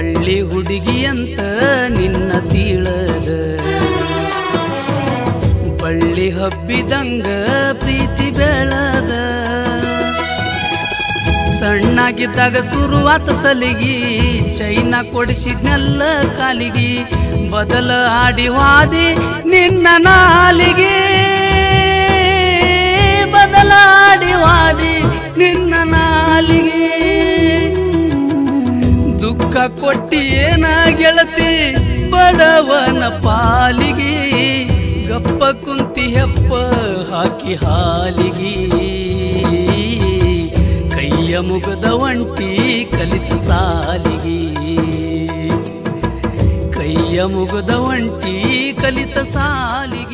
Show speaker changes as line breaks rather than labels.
ಹಳ್ಳಿ ಹುಡುಗಿಯಂತ ನಿನ್ನ ತೀಳದ ಬಳ್ಳಿ ಹಬ್ಬಿದಂಗ ಪ್ರೀತಿ ಬೆಳದ ಸಣ್ಣಾಗಿದ್ದಾಗ ಶುರುವಾತ ಸಲಿಗಿ ಚೈನ ಕೊಡಿಸಿದ್ನೆಲ್ಲ ಕಾಲಿಗಿ ಬದಲ ಆಡಿ ವಾದಿ ನಿನ್ನ ನಾಲಿಗೆ ಬದಲಾಡಿ ವಾದಿ ನಿನ್ನ ನಾಲಿಗೆ ದುಃಖ ಕೊಟ್ಟಿ ಏನ ಗೆಳತಿ ಬಡವನ ಪಾಲಿಗೆ ಗಪ್ಪ ಕುಂತಿ ಹೆಪ್ಪ ಹಾಕಿ ಹಾಲಿಗೆ ಕೈಯ ಮುಗದ ಒಂಟಿ ಕಲಿತ ಸಾಲಿಗೆ ಕೈಯ ಮುಗದ ಒಂಟಿ ಕಲಿತ ಸಾಲಿಗೆ